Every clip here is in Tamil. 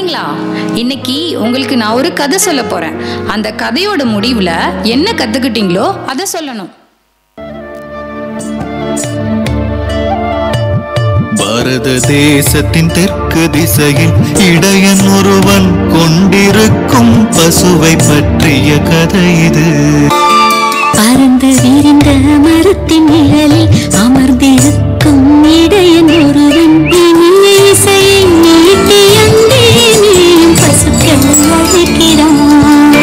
குழந்தைங்களா இன்னைக்கு உங்களுக்கு நான் ஒரு கதை சொல்ல போறேன் அந்த கதையோட முடிவுல என்ன கத்துக்கிட்டீங்களோ அதை சொல்லணும் பாரத தேசத்தின் தெற்கு திசையில் இடையன் ஒருவன் கொண்டிருக்கும் பசுவை பற்றிய கதை இது பறந்து விரிந்த மரத்தின் நிழலில் அமர்ந்திருக்கும் இடையன் ஒருவன் இனிய இசையை நீட்டி அங்கே நீயும் பசுக்கள் அழைக்கிறான்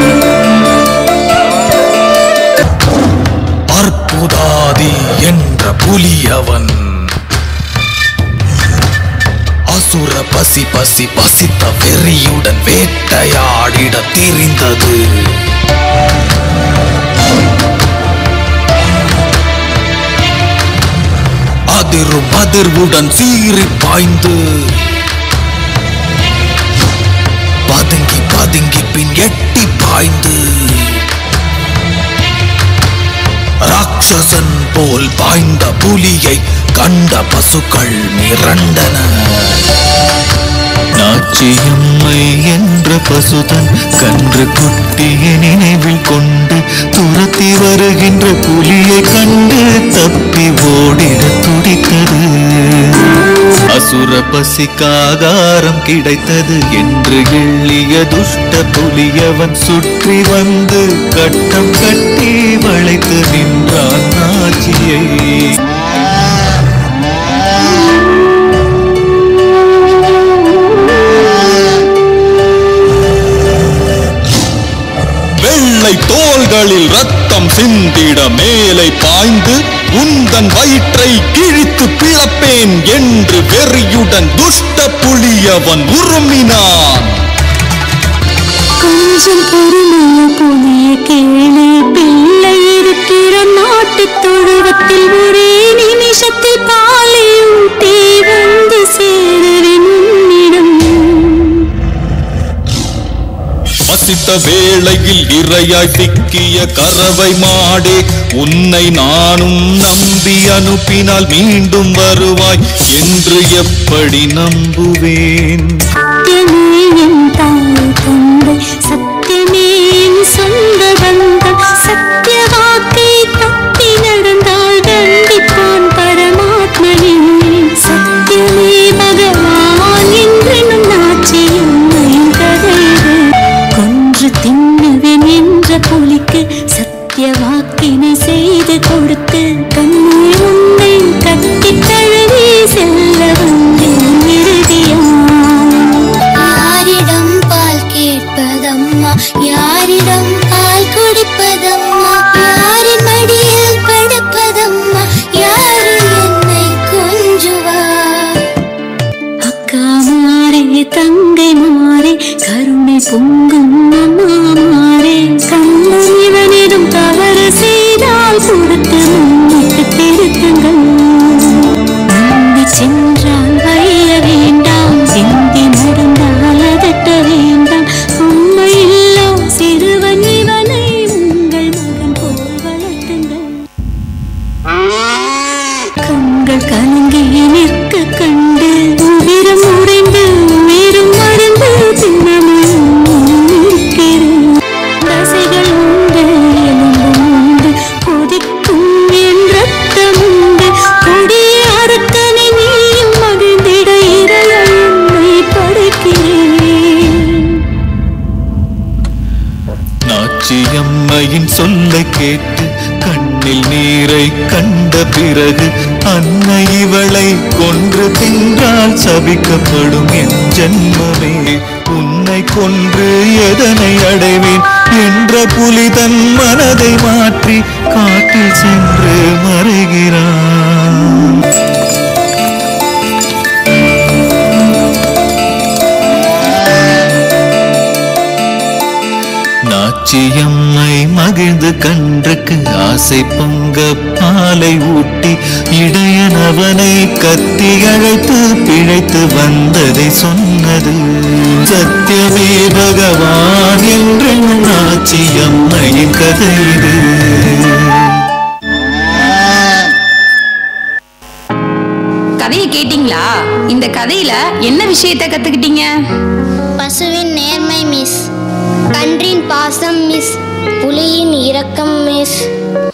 அற்புதாதி என்ற புலியவன் அசுர பசி பசி பசித்த வெறியுடன் வேட்டையாடிட தெரிந்தது அதிரும் அதிர்வுடன் சீறி பாய்ந்து பதுங்கி பதுங்கி பின் எட்டி பாய்ந்து ராட்சசன் போல் பாய்ந்த புலியை கண்ட பசுக்கள் மிரண்டன நாச்சியம்மை என்ற பசுதன் கன்று குட்டியை நினைவில் கொண்டு துரத்தி வருகின்ற புலியை கண்டு தப்பி ஓடிட துடித்தது அசுர பசிக்காகாரம் கிடைத்தது என்று எள்ளிய துஷ்ட புலியவன் சுற்றி வந்து கட்டம் கட்டி வளைத்து நின்றான் நாச்சியை வெள்ளை தோள்களில் ரத்தம் சிந்திட மேலே பாய்ந்து உந்தன் வயிற்றை கிழித்து பிளப்பேன் என்று வெறியுடன் துஷ்ட புலியவன் உருமினான் கொஞ்சம் பொறுமைய புதிய கேளு பிள்ளை இருக்கிற நாட்டுத் தொழுவத்தில் ஒரே நிமிஷத்தில் பாலை ஊட்டி வந்து சேருவேன் உன்னிடம் பசித்த வேளையில் இரையாய் சிக்கிய கறவை மாடே உன்னை நானும் நம்பி அனுப்பினால் மீண்டும் வருவாய் என்று எப்படி நம்புவேன் சத்தியமே என் தாய் தந்தை சத்தியமே என் சொந்த பந்தம் சத்திய வாக்கை தப்பி நடந்தால் தண்டிப்பான் பரமாத்மனே சத்தியமே பகவான் என்றெனும் நாச்சியும் கதை கொன்று தின்னுவேன் என்ற புலிக்கு சத்திய வாக்கினை செய்து கொடுத்து கண்ணே உன்னை கட்டி தழுவி செல்ல வந்தேன் இறுதியா யாரிடம் பால் கேட்பதம்மா யாரிடம் பால் குடிப்பதம்மா யாரின் மடியில் படுப்பதம்மா யாரு என்னை கொஞ்சுவார் அக்கா மாறே தங்கை மாறே கருணை பொங்கும் அம்மா மாறே கண்ணன் இவனிடம் தவறு செய்தால் கொடுத்து முன்னிட்டு திருத்தங்கள் நம்பி சென்றால் வைய வேண்டாம் சிந்தி நடந்தால் அதட்ட வேண்டாம் உண்மை இல்லோ சிறுவன் இவனை உங்கள் மகன் போல் வளர்த்துங்கள் கண்கள் கலங்கி நிற்க கண்டு உதிரம் உறைந்து உயிரும் மறந்து தினமும் நிற்கிறேன் தசைகள் உண்டு எலும்பும் உண்டு கொதிக்கும் என் ரத்தம் உண்டு கொடிய அரக்கனை நீயும் மகிழ்ந்திட இறைய என்னை படைக்கிறேன் நாச்சியம்மையின் சொல்லை கேட்டு கண்ணில் நீரை கண்ட பிறகு அன்னை இவளை கொன்று தின்றால் சபிக்கப்படும் என் ஜென்மமே உன்னை கொன்று எதனை அடைவேன் என்ற புலிதன் மனதை மாற்றி காட்டில் சென்று மறைகிறான் நாச்சியம்மை மகிழ்ந்து கன்றுக்கு ஆசை பொங்க பாலை ஊட்டி இடையனவனை கத்தி அழைத்து பிழைத்து வந்ததை சொன்னது சத்தியமே பகவான் என்று நாச்சியம்மையின் கதை இது கதையை கேட்டிங்களா இந்த கதையில என்ன விஷயத்த கத்துக்கிட்டீங்க பசுவின் நேர்மை மிஸ் கன்றின் பாசம் மிஸ் புலியின் இரக்கம் மிஸ்